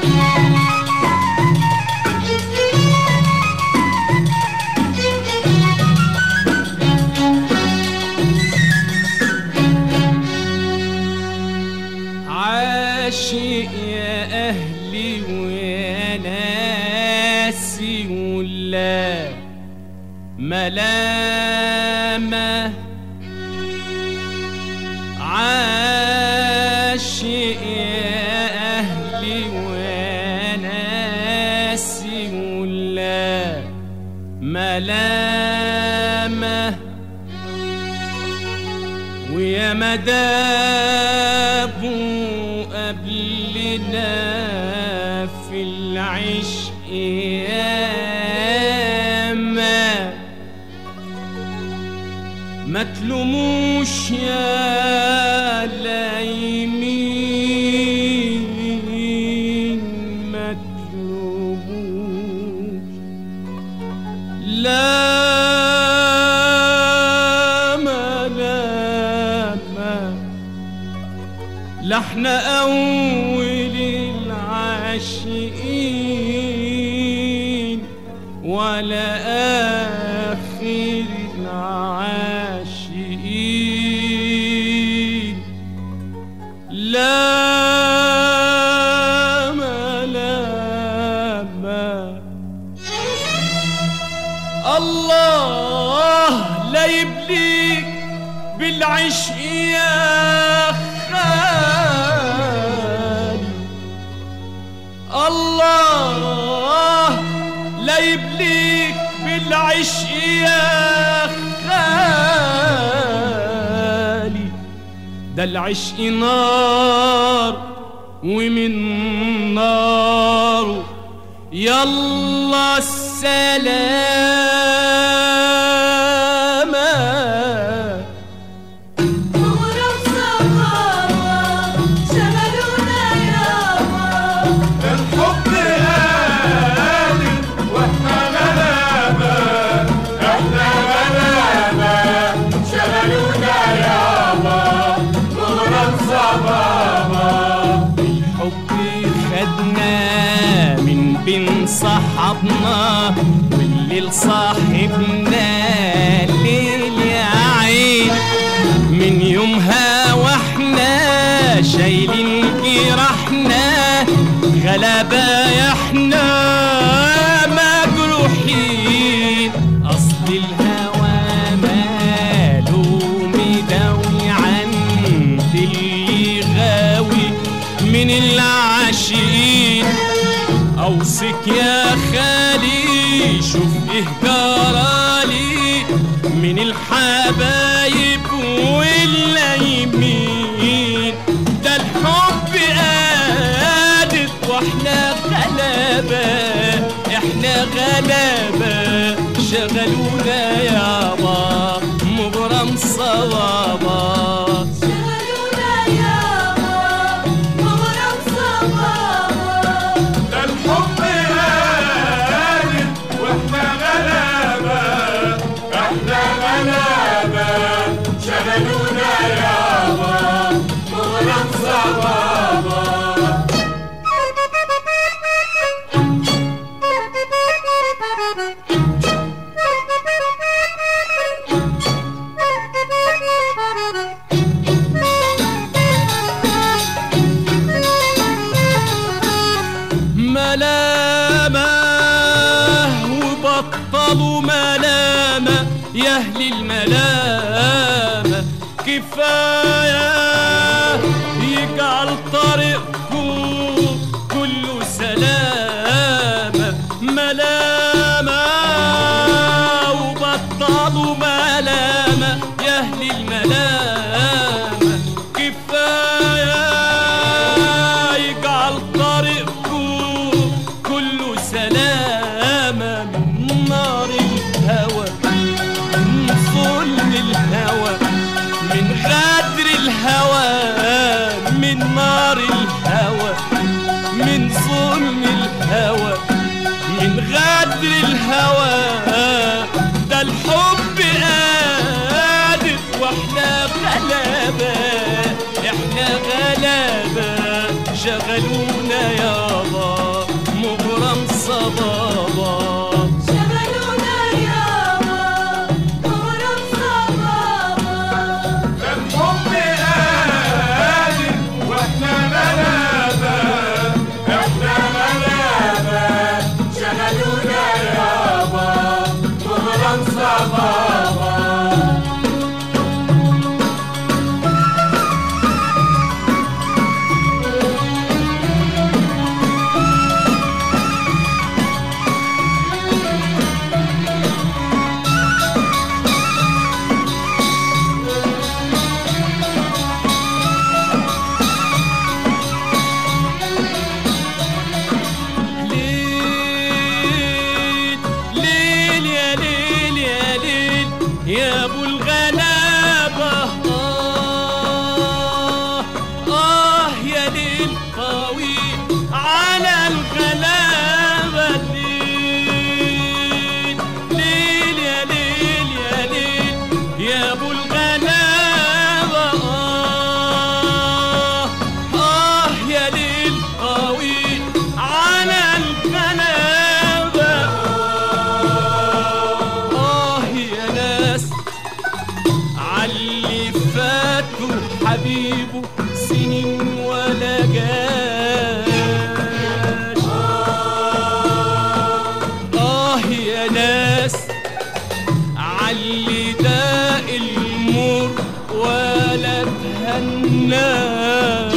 عاشق يا أهلي ويا ناسي ولا ملامة عاشق يا أهلي ويا ناسي ولا ملامة ويا مداب قبلنا في العشق ياما ما تلوموش يا لايمين ما تلوموش لا ما لا ما لا احنا اول العاشقين ولا اخر العاشقين لا ما لا ما الله لا يبليك بالعشق يا خالي الله لا يبليك بالعشق يا خالي ده العشق نار ومن ناره يلا السلامة مغرب صبابة شغلونا يابا الحب قادر واحنا غلابة احنا غلابة شغلونا يابا مغرب صبابة الحب خدنا من بين صحابنا والليل صاحبنا الليل يا عين من يومها واحنا شايلين جراحنا غلبة يا احنا مجروحين اصل الهوى ماله مداوي عند اللي غاوي من العاشقين اوصك يا خالي شوف ايه جرالي من الحبايب واللايمين ده الحب قادر واحنا غلابة احنا غلابة شغلونا يابا مغرم صوابا شغلونا يابا مغرب صبابة ده الحب قادر واحنا غلابة احنا غلابة شغلونا يابا مغرب صبابة ملامة وبطلوا ملامة يا أهل الملامة كفاية يجعل طريقكم كله سلامة ملامة وبطلوا ملامة يا أهل الملامة كفاية يجعل طريقكم كله سلامة من نار الهوى من ظلم الهوى من غدر الهوى من نار الهوى من ظلم الهوى من غدر الهوى ده الحب قادر واحنا غلابة احنا غلابة شغلونا شغلونا يابا مغرم صبابا شغلونا يابا مغرم صبابا الحب قادر واحنا غلابة احنا غلابة شغلونا يابا مغرم صبابا ليل ليل يا ليل يا ليل يا ابو الغلابة آه آه يا ليل طويل على الغلابة ليل ليل يا ليل يا ليل يا ابو الغلابة آه آه يا ليل طويل على الغلابة آه يا ناس علي فاتوا حبيبه سنين ولا جاش آه يا ناس علي داء المر ولا تهناش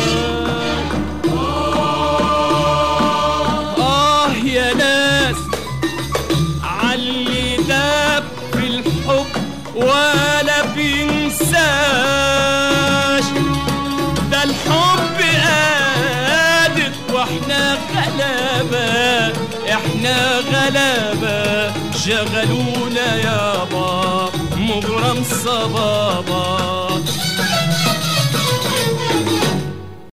آه يا ناس علي داب في الحب ولا بينساش ده الحب قادر واحنا غلابة احنا غلابة شغلونا يابا مغرم صبابا